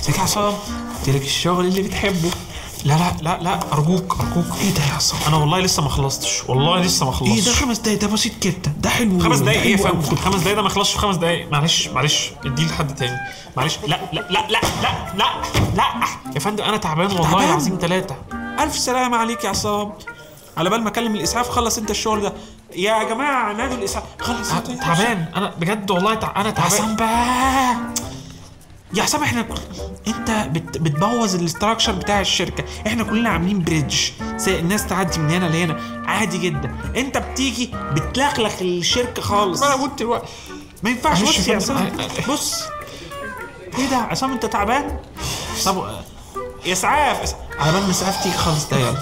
ازيك يا عصام قلت لك الشغل اللي بتحبه لا لا لا لا ارجوك ارجوك ايه ده يا عصام انا والله لسه ما خلصتش والله لسه ما ايه ده خلصتش خمس دقايق ده بسيط جدا ده حلو خمس ده دقايق ايه يا حلو فندم خمس دقايق ده ما خلصش في خمس دقايق معلش معلش اديه لحد تاني معلش لا لا لا لا لا لا لا يا فندم انا تعبان والله تعبان؟ العظيم ثلاثة الف سلامة عليك يا عصام على بال ما اكلم الاسعاف خلص انت الشغل ده يا جماعة نادوا الاسعاف خلص انت تعبان انا بجد والله تع... انا يا تعبان عصام بقى يا عصام احنا انت بت... بتبوظ الاستراكشر بتاع الشركه احنا كلنا عاملين بريدج زي الناس تعدي من هنا لهنا عادي جدا انت بتيجي بتلخلخ الشركه خالص انا قلت الوقت ما ينفعش معلش بص يا يا فندم. عصام بص ايه ده عصام انت تعبان طب يا اسعاف إس- على بال ما اسعاف تيجي خالص ده يلا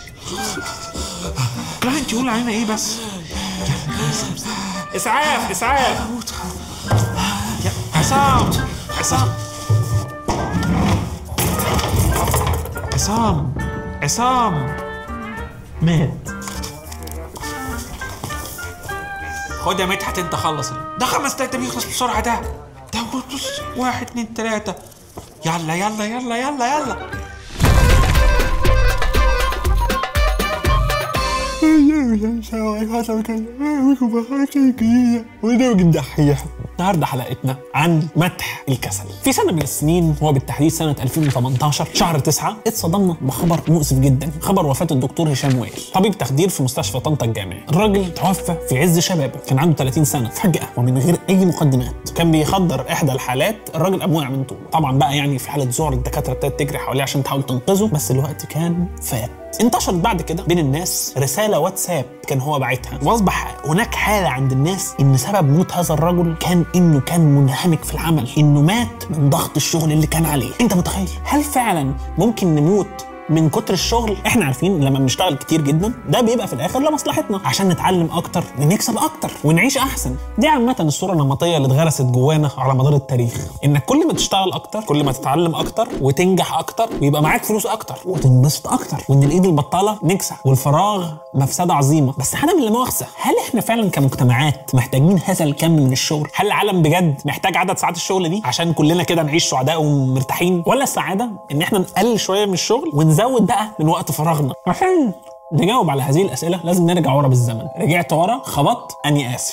كلاينت يقول علينا ايه بس اسعاف اسعاف يا عصام عصام عصام عصام مات خد يا مدحت انت خلص ده خمس دقايق ده بيخلص بسرعه ده ده بص واحد اتنين تلاته يلا يلا يلا يلا يلا ونرجع الدحيح النهارده حلقتنا عن مدح الكسل في سنه من السنين هو بالتحديد سنه 2018 شهر 9 اتصدمنا بخبر مؤسف جدا خبر وفاه الدكتور هشام وائل طبيب تخدير في مستشفى طنطا الجامعي الراجل توفى في عز شبابه كان عنده 30 سنه فجاه ومن غير اي مقدمات كان بيخدر احدى الحالات الراجل قام وقع من طوله طبعا بقى يعني في حاله ذعر الدكاتره ابتدت تجري حواليه عشان تحاول تنقذه بس الوقت كان فات انتشرت بعد كده بين الناس رساله واتساب كان هو باعتها واصبح هناك حاله عند الناس ان سبب موت هذا الرجل كان انه كان منهمك في العمل انه مات من ضغط الشغل اللي كان عليه انت متخيل هل فعلا ممكن نموت من كتر الشغل احنا عارفين لما بنشتغل كتير جدا ده بيبقى في الاخر لمصلحتنا عشان نتعلم اكتر ونكسب اكتر ونعيش احسن دي عامه الصوره النمطيه اللي اتغرست جوانا على مدار التاريخ انك كل ما تشتغل اكتر كل ما تتعلم اكتر وتنجح اكتر ويبقى معاك فلوس اكتر وتنبسط اكتر وان الايد البطاله نكسب والفراغ مفسده عظيمه بس عدم لا مؤاخذه هل احنا فعلا كمجتمعات محتاجين هذا الكم من الشغل هل العالم بجد محتاج عدد ساعات الشغل دي عشان كلنا كده نعيش سعداء ومرتاحين ولا السعاده ان احنا نقلل شويه من الشغل ونزود بقى من وقت فراغنا عشان نجاوب على هذه الاسئله لازم نرجع ورا بالزمن رجعت ورا خبطت اني اسف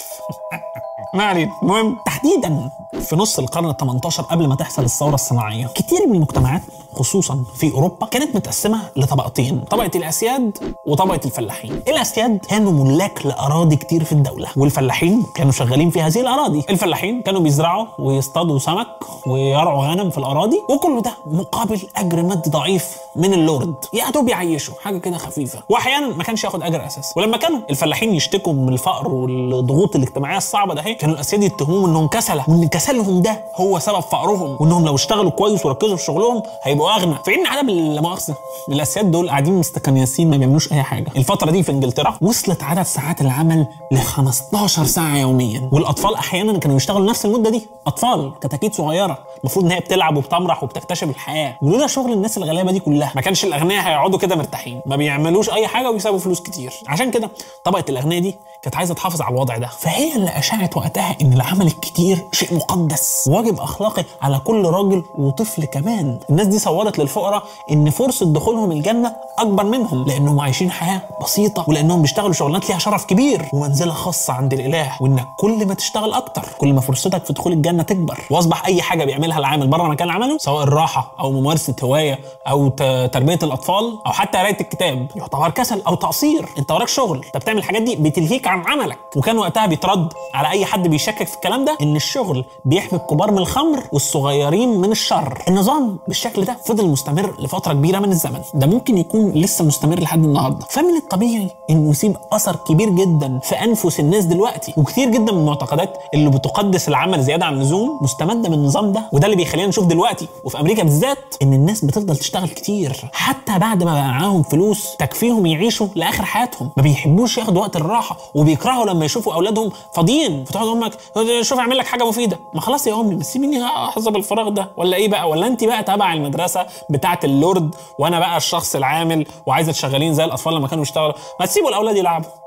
ما علينا المهم تحديدا في نص القرن ال 18 قبل ما تحصل الثوره الصناعيه كتير من المجتمعات خصوصا في اوروبا كانت متقسمه لطبقتين طبقه الاسياد وطبقه الفلاحين الاسياد كانوا ملاك لاراضي كتير في الدوله والفلاحين كانوا شغالين في هذه الاراضي الفلاحين كانوا بيزرعوا ويصطادوا سمك ويرعوا غنم في الاراضي وكل ده مقابل اجر مادي ضعيف من اللورد يا دوب يعيشوا حاجه كده خفيفه واحيانا ما كانش ياخد اجر اساسا ولما كانوا الفلاحين يشتكوا من الفقر والضغوط الاجتماعيه الصعبه ده هي كانوا الاسياد يتهموهم انهم كسله وان كسلهم ده هو سبب فقرهم وانهم لو اشتغلوا كويس وركزوا في شغلهم هيبقوا اغنى في ان عدد لا مؤاخذه الاسياد دول قاعدين مستكنيسين ما بيعملوش اي حاجه الفتره دي في انجلترا وصلت عدد ساعات العمل ل 15 ساعه يوميا والاطفال احيانا كانوا يشتغلوا نفس المده دي اطفال كتاكيت صغيره المفروض ان هي بتلعب وبتمرح وبتكتشف الحياه ولولا شغل الناس الغلابه دي كلها ما كانش الاغنياء هيقعدوا كده مرتاحين ما بيعملوش اي حاجه وبيكسبوا فلوس كتير عشان كده طبقه الاغنياء دي كانت عايزه تحافظ على الوضع ده فهي اللي اشاعت وقتها ان العمل الكتير شيء مقدس واجب اخلاقي على كل راجل وطفل كمان الناس دي صورت للفقراء ان فرصه دخولهم الجنه اكبر منهم لانهم عايشين حياه بسيطه ولانهم بيشتغلوا شغلانات ليها شرف كبير ومنزله خاصه عند الاله وانك كل ما تشتغل اكتر كل ما فرصتك في دخول الجنه تكبر واصبح اي حاجه بيعملها العامل بره مكان عمله سواء الراحه او ممارسه هوايه او ت- تربيه الاطفال او حتى قرايه الكتاب يعتبر كسل او تقصير انت وراك شغل انت بتعمل الحاجات دي بتلهيك عن عملك وكان وقتها بيترد على اي حد بيشكك في الكلام ده ان الشغل بيحمي الكبار من الخمر والصغيرين من الشر النظام بالشكل ده فضل مستمر لفتره كبيره من الزمن ده ممكن يكون لسه مستمر لحد النهارده فمن الطبيعي انه يسيب اثر كبير جدا في انفس الناس دلوقتي وكتير جدا من المعتقدات اللي بتقدس العمل زياده عن اللزوم مستمده من النظام ده وده اللي بيخلينا نشوف دلوقتي وفي امريكا بالذات ان الناس بتفضل تشتغل كتير حتى بعد ما بقى معاهم فلوس تكفيهم يعيشوا لاخر حياتهم ما بيحبوش ياخدوا وقت الراحه وبيكرهوا لما يشوفوا اولادهم فاضيين فتقعد امك شوف اعمل لك حاجه مفيده ما خلاص يا امي بس سيبيني احظى بالفراغ ده ولا ايه بقى ولا انت بقى تبع المدرسه بتاعه اللورد وانا بقى الشخص العامل وعايزه تشغلين زي الاطفال لما كانوا يشتغلوا ما تسيبوا الاولاد يلعبوا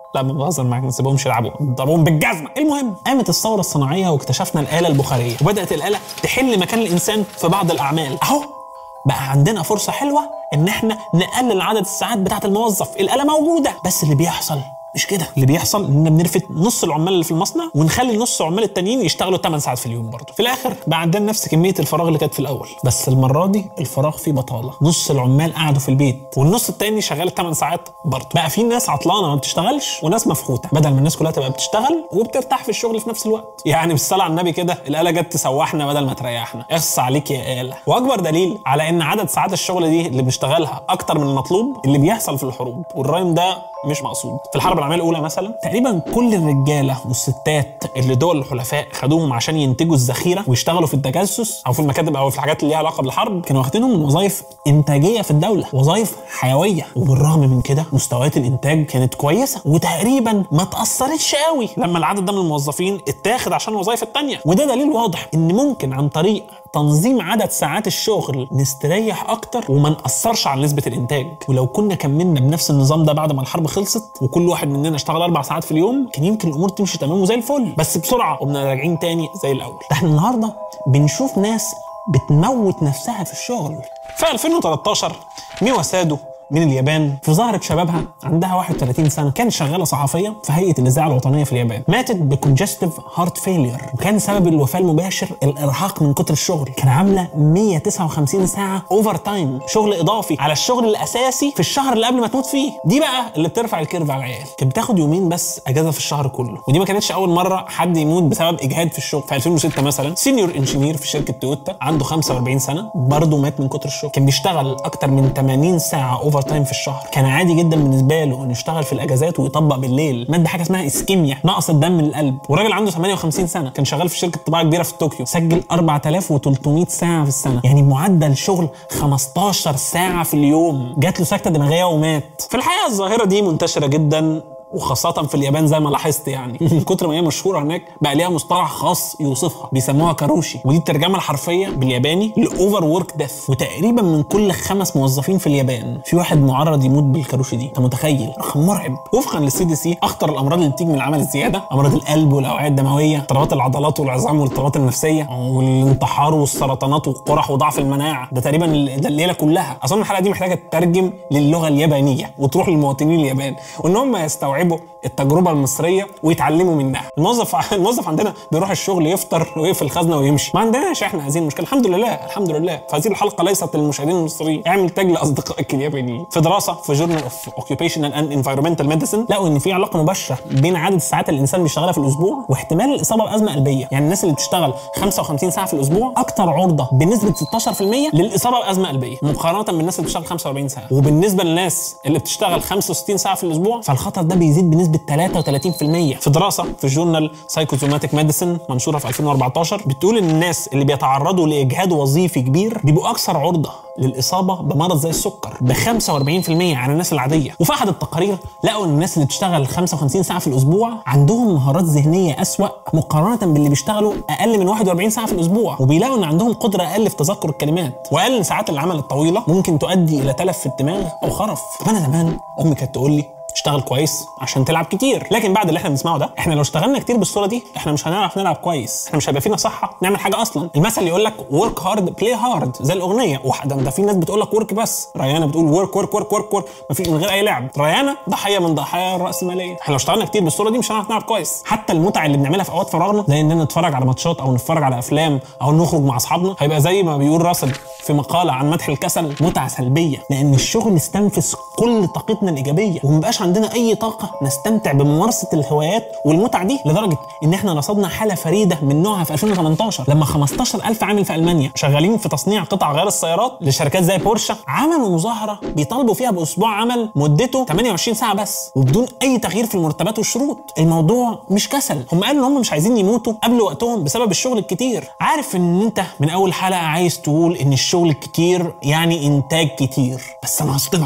لا بهزر معاك ما نسيبهمش يلعبوا ضربهم بالجزمه المهم قامت الثوره الصناعيه واكتشفنا الاله البخاريه وبدات الاله تحل مكان الانسان في بعض الاعمال اهو بقى عندنا فرصه حلوه ان احنا نقلل عدد الساعات بتاعه الموظف الاله موجوده بس اللي بيحصل مش كده اللي بيحصل اننا بنرفد نص العمال اللي في المصنع ونخلي نص العمال التانيين يشتغلوا 8 ساعات في اليوم برضه في الاخر بقى عندنا نفس كميه الفراغ اللي كانت في الاول بس المره دي الفراغ فيه بطاله نص العمال قعدوا في البيت والنص التاني شغال 8 ساعات برضه بقى في ناس عطلانه ما بتشتغلش وناس مفحوته بدل ما الناس كلها تبقى بتشتغل وبترتاح في الشغل في نفس الوقت يعني بالصلاه على النبي كده الاله جت تسوحنا بدل ما تريحنا اخص عليك يا اله واكبر دليل على ان عدد ساعات الشغل دي اللي بنشتغلها اكتر من المطلوب اللي بيحصل في الحروب والرايم ده مش مقصود في الحرب العالميه الاولى مثلا تقريبا كل الرجاله والستات اللي دول الحلفاء خدوهم عشان ينتجوا الذخيره ويشتغلوا في التجسس او في المكاتب او في الحاجات اللي ليها علاقه بالحرب كانوا واخدينهم من وظائف انتاجيه في الدوله وظائف حيويه وبالرغم من كده مستويات الانتاج كانت كويسه وتقريبا ما تاثرتش قوي لما العدد ده من الموظفين اتاخد عشان الوظائف التانيه وده دليل واضح ان ممكن عن طريق تنظيم عدد ساعات الشغل نستريح اكتر وما ناثرش على نسبه الانتاج ولو كنا كملنا بنفس النظام ده بعد ما الحرب خلصت وكل واحد مننا اشتغل اربع ساعات في اليوم كان يمكن الامور تمشي تمام وزي الفل بس بسرعه وبنا راجعين تاني زي الاول ده احنا النهارده بنشوف ناس بتموت نفسها في الشغل في 2013 ميوا سادو من اليابان في ظهرت شبابها عندها 31 سنه كانت شغاله صحفيه في هيئه الاذاعه الوطنيه في اليابان ماتت بكونجستيف هارت فيلير وكان سبب الوفاه المباشر الارهاق من كتر الشغل كان عامله 159 ساعه اوفر تايم شغل اضافي على الشغل الاساسي في الشهر اللي قبل ما تموت فيه دي بقى اللي بترفع الكيرف على العيال كانت بتاخد يومين بس اجازه في الشهر كله ودي ما كانتش اول مره حد يموت بسبب اجهاد في الشغل في 2006 مثلا سينيور انجينير في شركه تويوتا عنده 45 سنه برضه مات من كتر الشغل كان بيشتغل اكتر من 80 ساعه اوفر تايم في الشهر كان عادي جدا بالنسبه له انه يشتغل في الاجازات ويطبق بالليل مات بحاجه اسمها اسكيميا نقص الدم من القلب وراجل عنده 58 سنه كان شغال في شركه طباعه كبيره في طوكيو سجل 4300 ساعه في السنه يعني معدل شغل 15 ساعه في اليوم جات له سكته دماغيه ومات في الحقيقه الظاهره دي منتشره جدا وخاصة في اليابان زي ما لاحظت يعني من كتر ما هي مشهورة هناك بقى ليها مصطلح خاص يوصفها بيسموها كاروشي ودي الترجمة الحرفية بالياباني لأوفر ورك ديث وتقريبا من كل خمس موظفين في اليابان في واحد معرض يموت بالكاروشي دي انت متخيل رقم مرعب وفقا للسي دي سي اخطر الامراض اللي بتيجي من العمل الزيادة امراض القلب والاوعية الدموية اضطرابات العضلات والعظام والاضطرابات النفسية والانتحار والسرطانات والقرح وضعف المناعة ده تقريبا ده الليلة كلها اظن الحلقة دي محتاجة تترجم للغة اليابانية وتروح للمواطنين اليابان وان هم يستوعبوا يستوعبوا التجربه المصريه ويتعلموا منها الموظف الموظف عندنا بيروح الشغل يفطر ويقفل الخزنه ويمشي ما عندناش احنا هذه المشكله الحمد لله الحمد لله فهذه الحلقه ليست للمشاهدين المصريين اعمل تاج لاصدقائك اليابانيين في دراسه في جورنال اوف اوكيوبيشنال اند انفيرمنتال ميديسن لقوا ان في علاقه مباشره بين عدد الساعات اللي الانسان بيشتغلها في الاسبوع واحتمال الاصابه بازمه قلبيه يعني الناس اللي بتشتغل 55 ساعه في الاسبوع اكتر عرضه بنسبه 16% للاصابه بازمه قلبيه مقارنه بالناس اللي بتشتغل 45 ساعه وبالنسبه للناس اللي بتشتغل 65 ساعه في الاسبوع فالخطر ده بيزيد بنسبه 33% في دراسه في جورنال سايكوزوماتيك ميديسن منشوره في 2014 بتقول ان الناس اللي بيتعرضوا لاجهاد وظيفي كبير بيبقوا اكثر عرضه للاصابه بمرض زي السكر ب 45% عن الناس العاديه وفي احد التقارير لقوا ان الناس اللي بتشتغل 55 ساعه في الاسبوع عندهم مهارات ذهنيه اسوا مقارنه باللي بيشتغلوا اقل من 41 ساعه في الاسبوع وبيلاقوا ان عندهم قدره اقل في تذكر الكلمات واقل ساعات العمل الطويله ممكن تؤدي الى تلف في الدماغ او خرف طب انا زمان امي كانت تقول لي اشتغل كويس عشان تلعب كتير لكن بعد اللي احنا بنسمعه ده احنا لو اشتغلنا كتير بالصوره دي احنا مش هنعرف نلعب كويس احنا مش هيبقى فينا صحه نعمل حاجه اصلا المثل يقول لك ورك هارد بلاي هارد زي الاغنيه وده ده في ناس بتقول لك ورك بس ريانا بتقول ورك ورك ورك ورك ورك مفيش من غير اي لعب ريانا ضحيه من ضحايا الراسماليه احنا لو اشتغلنا كتير بالصوره دي مش هنعرف نلعب كويس حتى المتعه اللي بنعملها في اوقات فراغنا زي اننا نتفرج على ماتشات او نتفرج على افلام او نخرج مع اصحابنا هيبقى زي ما بيقول راسل في مقاله عن مدح الكسل متعه سلبيه لان الشغل استنفذ كل طاقتنا الايجابيه ومبقاش عندنا اي طاقه نستمتع بممارسه الهوايات والمتع دي لدرجه ان احنا رصدنا حاله فريده من نوعها في 2018 لما 15000 عامل في المانيا شغالين في تصنيع قطع غيار السيارات لشركات زي بورشه عملوا مظاهره بيطالبوا فيها باسبوع عمل مدته 28 ساعه بس وبدون اي تغيير في المرتبات والشروط الموضوع مش كسل هم قالوا ان هم مش عايزين يموتوا قبل وقتهم بسبب الشغل الكتير عارف ان انت من اول حلقه عايز تقول ان الشغل الكتير يعني انتاج كتير بس انا هصدمك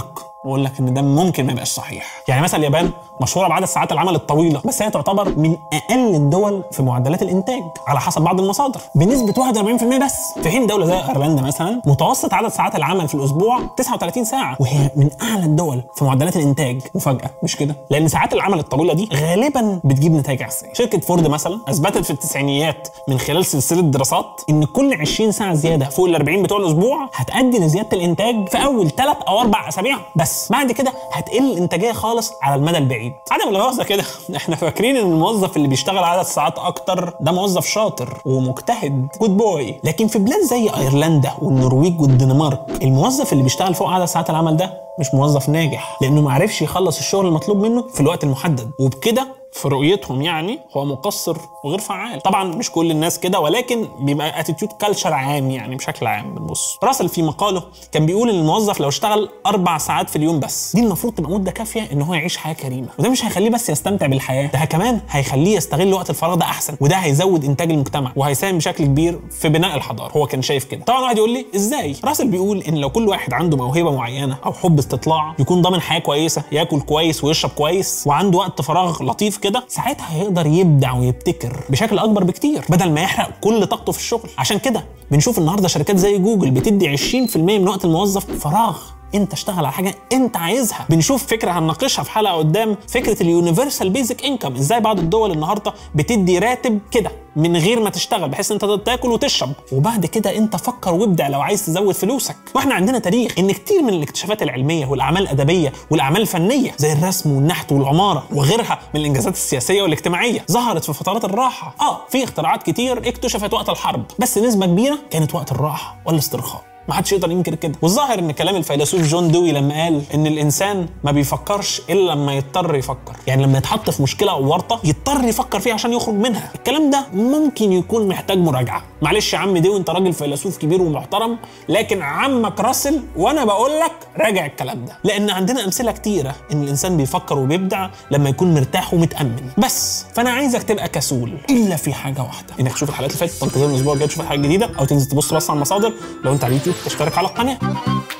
واقول لك ان ده ممكن ما يبقاش صحيح يعني مثلا اليابان مشهوره بعدد ساعات العمل الطويله بس هي تعتبر من اقل الدول في معدلات الانتاج على حسب بعض المصادر بنسبه 41% بس في حين دوله زي ايرلندا مثلا متوسط عدد ساعات العمل في الاسبوع 39 ساعه وهي من اعلى الدول في معدلات الانتاج مفاجاه مش كده لان ساعات العمل الطويله دي غالبا بتجيب نتائج عكسيه شركه فورد مثلا اثبتت في التسعينيات من خلال سلسله دراسات ان كل 20 ساعه زياده فوق ال 40 بتوع الاسبوع هتؤدي لزياده الانتاج في اول ثلاث او اربع اسابيع بس بعد كده هتقل الانتاجيه خالص على المدى البعيد عدم المؤاخذه كده احنا فاكرين ان الموظف اللي بيشتغل عدد ساعات اكتر ده موظف شاطر ومجتهد جود بوي لكن في بلاد زي ايرلندا والنرويج والدنمارك الموظف اللي بيشتغل فوق عدد ساعات العمل ده مش موظف ناجح لانه ما عرفش يخلص الشغل المطلوب منه في الوقت المحدد وبكده في رؤيتهم يعني هو مقصر وغير فعال طبعا مش كل الناس كده ولكن بيبقى اتيتيود كلتشر عام يعني بشكل عام بنبص راسل في مقاله كان بيقول ان الموظف لو اشتغل اربع ساعات في اليوم بس دي المفروض تبقى مده كافيه ان هو يعيش حياه كريمه وده مش هيخليه بس يستمتع بالحياه ده كمان هيخليه يستغل وقت الفراغ ده احسن وده هيزود انتاج المجتمع وهيساهم بشكل كبير في بناء الحضاره هو كان شايف كده طبعا واحد يقول لي ازاي راسل بيقول ان لو كل واحد عنده موهبه معينه او حب استطلاع يكون ضامن حياه كويسه ياكل كويس ويشرب كويس وعنده وقت فراغ لطيف كده ساعتها هيقدر يبدع ويبتكر بشكل اكبر بكتير بدل ما يحرق كل طاقته في الشغل عشان كده بنشوف النهارده شركات زي جوجل بتدي 20% من وقت الموظف فراغ انت اشتغل على حاجه انت عايزها بنشوف فكره هنناقشها في حلقه قدام فكره اليونيفرسال بيزك انكم ازاي بعض الدول النهارده بتدي راتب كده من غير ما تشتغل بحيث انت تاكل وتشرب وبعد كده انت فكر وابدع لو عايز تزود فلوسك واحنا عندنا تاريخ ان كتير من الاكتشافات العلميه والاعمال الادبيه والاعمال الفنيه زي الرسم والنحت والعماره وغيرها من الانجازات السياسيه والاجتماعيه ظهرت في فترات الراحه اه في اختراعات كتير اكتشفت وقت الحرب بس نسبه كبيره كانت وقت الراحه والاسترخاء ما حدش يقدر ينكر كده والظاهر ان كلام الفيلسوف جون دوي لما قال ان الانسان ما بيفكرش الا لما يضطر يفكر يعني لما يتحط في مشكله او ورطه يضطر يفكر فيها عشان يخرج منها الكلام ده ممكن يكون محتاج مراجعه معلش يا عم دوي انت راجل فيلسوف كبير ومحترم لكن عمك راسل وانا بقول لك راجع الكلام ده لان عندنا امثله كتيره ان الانسان بيفكر وبيبدع لما يكون مرتاح ومتامن بس فانا عايزك تبقى كسول الا في حاجه واحده انك تشوف الحلقات اللي فاتت تنتظر الاسبوع الجاي تشوف حاجه جديده او تنزل تبص بس على المصادر لو انت على اليوتيوب تشترك على القناه